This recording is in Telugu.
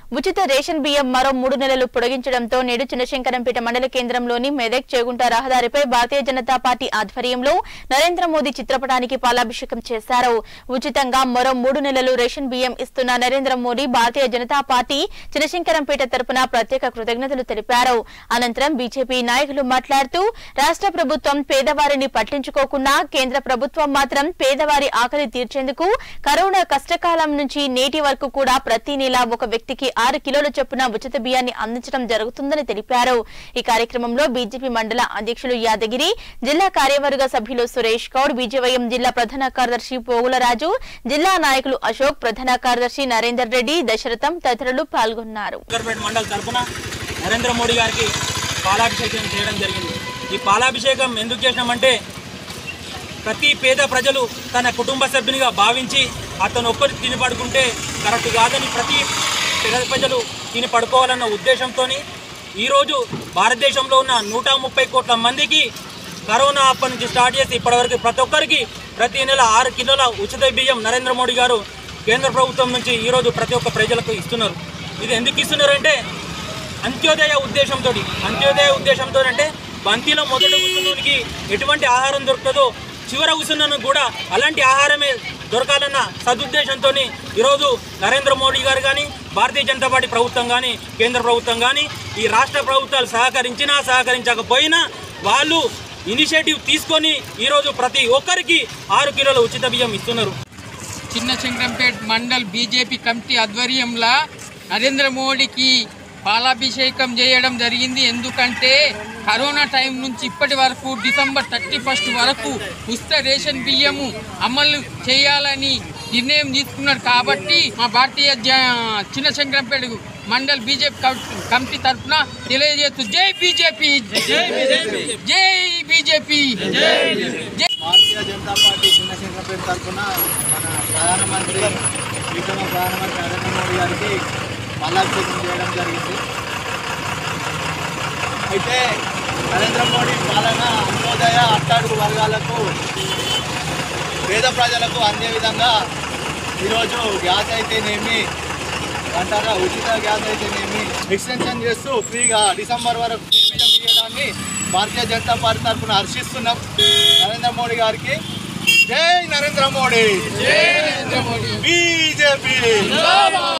ఉచిత రేషన్ బియ్యం మరో మూడు నెలలు పొడిగించడంతో నేడు చిన్నశంకరంపేట మండల కేంద్రంలోని మెదక్ చేగుంట రహదారిపై భారతీయ జనతా పార్టీ ఆధ్వర్యంలో నరేంద్ర మోదీ చిత్రపటానికి పాలాభిషేకం చేశారు ఉచితంగా మరో మూడు నెలలు రేషన్ బియ్యం ఇస్తున్న నరేంద్ర మోదీ భారతీయ జనతా పార్టీ చిన్నశంకరంపేట తరపున ప్రత్యేక కృతజ్ఞతలు తెలిపారు అనంతరం బీజేపీ నాయకులు మాట్లాడుతూ రాష్ట్ర ప్రభుత్వం పేదవారిని పట్టించుకోకుండా కేంద్ర ప్రభుత్వం మాత్రం పేదవారి ఆకలి తీర్చేందుకు కరోనా కష్టకాలం నుంచి నేటి వరకు కూడా ప్రతి నెల ఒక వ్యక్తికి ఆరు కిలోల చొప్పున ఉచిత బియ్యాన్ని అందించడం జరుగుతుందని తెలిపారు ఈ కార్యక్రమంలో బీజేపీ మండల అధ్యక్షులు యాదగిరి జిల్లా కార్యవర్గ సభ్యులు సురేష్ గౌడ్ బీజేవైఎం జిల్లా ప్రధాన కార్యదర్శి పోగులరాజు జిల్లా నాయకులు అశోక్ ప్రధాన కార్యదర్శి నరేందర్ రెడ్డి దశరథం తదితరులు పాల్గొన్నారు ఉత్తరపేట మండల తరఫున నరేంద్ర మోడీ గారికి పాలాభిషేకం చేయడం జరిగింది ఈ పాలాభిషేకం ఎందుకు చేసినామంటే ప్రతి పేద ప్రజలు తన కుటుంబ సభ్యునిగా భావించి అతను ఒక్కరు తిని పడుకుంటే కరెక్ట్ కాదని ప్రతి పేద ప్రజలు తిని పడుకోవాలన్న ఉద్దేశంతో ఈరోజు భారతదేశంలో ఉన్న నూట ముప్పై కోట్ల మందికి కరోనా అప్పటి నుంచి స్టార్ట్ చేసి ఇప్పటివరకు ప్రతి ఒక్కరికి ప్రతి నెల ఆరు కిలోల ఉచిత బియ్యం నరేంద్ర మోడీ గారు కేంద్ర ప్రభుత్వం నుంచి ఈరోజు ప్రతి ఒక్క ప్రజలకు ఇస్తున్నారు ఇది ఎందుకు ఇస్తున్నారంటే అంత్యోదయ ఉద్దేశంతో అంత్యోదయ ఉద్దేశంతో అంటే బంతిలో మొదట కూర్చున్నోనికి ఎటువంటి ఆహారం దొరుకుతుందో చివర కూర్చున్నాను కూడా అలాంటి ఆహారమే దొరకాలన్న సదుద్దేశంతో ఈరోజు నరేంద్ర మోడీ గారు కానీ భారతీయ జనతా పార్టీ ప్రభుత్వం కానీ కేంద్ర ప్రభుత్వం కానీ ఈ రాష్ట్ర ప్రభుత్వాలు సహకరించినా సహకరించకపోయినా వాళ్ళు ఇనిషియేటివ్ తీసుకొని ఈరోజు ప్రతి ఒక్కరికి ఆరు కిలోల ఉచిత బియ్యం ఇస్తున్నారు చిన్న శంకరంపేట్ మండల్ బీజేపీ కమిటీ ఆధ్వర్యంలో నరేంద్ర మోడీకి పాలాభిషేకం చేయడం జరిగింది ఎందుకంటే కరోనా టైం నుంచి ఇప్పటి వరకు డిసెంబర్ థర్టీ ఫస్ట్ వరకు ఉచిత రేషన్ బియ్యము అమలు చేయాలని నిర్ణయం తీసుకున్నాడు కాబట్టి మా భారతీయ జ- చిన్న శంకరంపేట మండల్ బీజేపీ కమిటీ తరఫున తెలియజేస్తూ జై బీజేపీ జై బీజేపీ జై భారతీయ జనతా పార్టీ చిన్నశంకరపేట తరఫున మన ప్రధానమంత్రి ప్రీతమ ప్రధానమంత్రి నరేంద్ర మోడీ గారికి పాలాభిషేకం చేయడం జరిగింది అయితే నరేంద్ర మోడీ పాలన అంత్యోదయ అట్టాడుగు వర్గాలకు పేద ప్రజలకు అందే విధంగా ఈరోజు గ్యాస్ అయితేనేమి అంటారా ఉచిత గ్యాస్ అయితేనేమి ఎక్స్టెన్షన్ చేస్తూ ఫ్రీగా డిసెంబర్ వరకు ఫ్రీ బియ్యం ఇవ్వడాన్ని భారతీయ జనతా పార్టీ తరఫున హర్షిస్తున్నాం నరేంద్ర మోడీ గారికి జై నరేంద్ర మోడీ నరేంద్ర మోడీ బీజేపీ